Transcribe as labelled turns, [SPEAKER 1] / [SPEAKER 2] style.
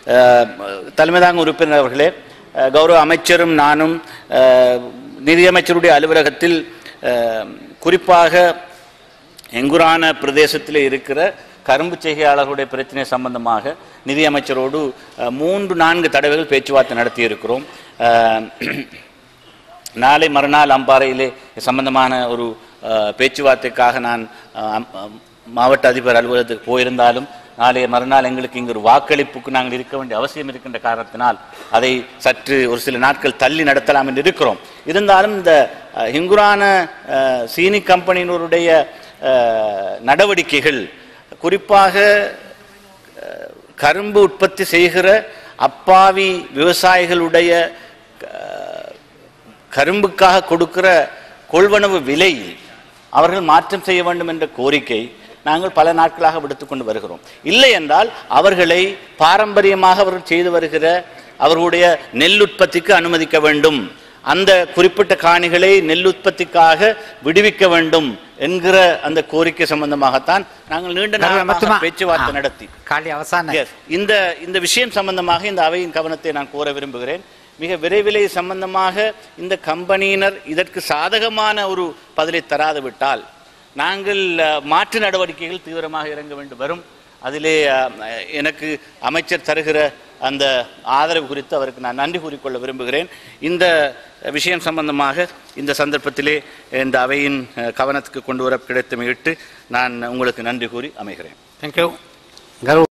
[SPEAKER 1] அஹ், தலைமைதாங்க உறுப்பினர் அவர்களே அஹ், கௌரவ அமைச்சரும் நானும் அஹ், நிதியமைச்சருடைய அலுவலகத்தில் அஹ், குறிப்பாக எங்குரான பிரதேசத்தில் இருக்கிற கரும்பு செய்கையாளர்களுடைய பிரச்சனை சம்பந்தமாக நிதியமைச்சரோடு அஹ், மூன்று நான்கு தடவைகள் பேச்சுவார்த்தை நடத்தியிருக்கிறோம் அஹ், நாளை மறுநாள் அம்பாறையிலே சம்பந்தமான ஒரு அஹ், பேச்சுவார்த்தைக்காக நான் அஹ், அம்- அம்- மாவட்ட அதிபர் அலுவலகத்துக்கு போயிருந்தாலும் நாளைய மறுநாள் எங்களுக்கு இங்கு ஒரு வாக்களிப்புக்கு நாங்கள் இருக்க வேண்டிய அவசியம் இருக்கின்ற காரணத்தினால் அதை சற்று ஒரு சில நாட்கள் தள்ளி நடத்தலாம் என்று இருக்கிறோம் இருந்தாலும் இந்த அஹ், ஹிங்குரான அஹ், சீனி கம்பெனியினருடைய அஹ், நடவடிக்கைகள் குறிப்பாக அஹ், கரும்பு உற்பத்தி செய்கிற அப்பாவி விவசாயிகளுடைய அஹ், கரும்புக்காக கொடுக்கிற கொள்வனவு விலை அவர்கள் மாற்றம் செய்ய வேண்டும் என்ற கோரிக்கை நாங்கள் பல நாட்களாக விடுத்துக்கொண்டு வருகிறோம் இல்லை என்றால் அவர்களை பாரம்பரியமாக அவர்கள் செய்து வருகிற அவர்களுடைய நெல் உற்பத்திக்கு அனுமதிக்க வேண்டும் அந்த குறிப்பிட்ட காணிகளை நெல் உற்பத்திக்காக விடுவிக்க வேண்டும் என்கிற அந்த கோரிக்கை சம்பந்தமாகத்தான் நாங்கள் நீண்ட நாளாக
[SPEAKER 2] මතුමා
[SPEAKER 1] பேச்சுவார்த்தை
[SPEAKER 2] ආ,
[SPEAKER 1] நடத்தி
[SPEAKER 2] කාලය අවසානයි.
[SPEAKER 1] Yes. இந்த இந்த விஷயம் சம்பந்தமாக இந்த அவையின் கவனத்தை நான் கோர விரும்புகிறேன் மிக விரைவிலே சம்பந்தமாக இந்த கம்பெனியினர் இதற்கு சாதகமான ஒரு பதிலை தராது விட்டால் நாங்கள் அஹ், மாற்று நடவடிக்கைகள் தீவிரமாக இறங்க வேண்டும் வரும் அதிலே அஹ், எனக்கு அமைச்சர் தருகிற அந்த ஆதரவு குறித்து அவருக்கு நான் நன்றி கூறிக்கொள்ள விரும்புகிறேன் இந்த விஷயம் சம்பந்தமாக இந்த சந்தர்ப்பத்திலே இந்த அவையின் அஹ், கவனத்துக்கு கொண்டு வர கிடைத்தமையிட்டு நான் உங்களுக்கு நன்றி கூறி அமைகிறேன்
[SPEAKER 2] Thank you. ගරු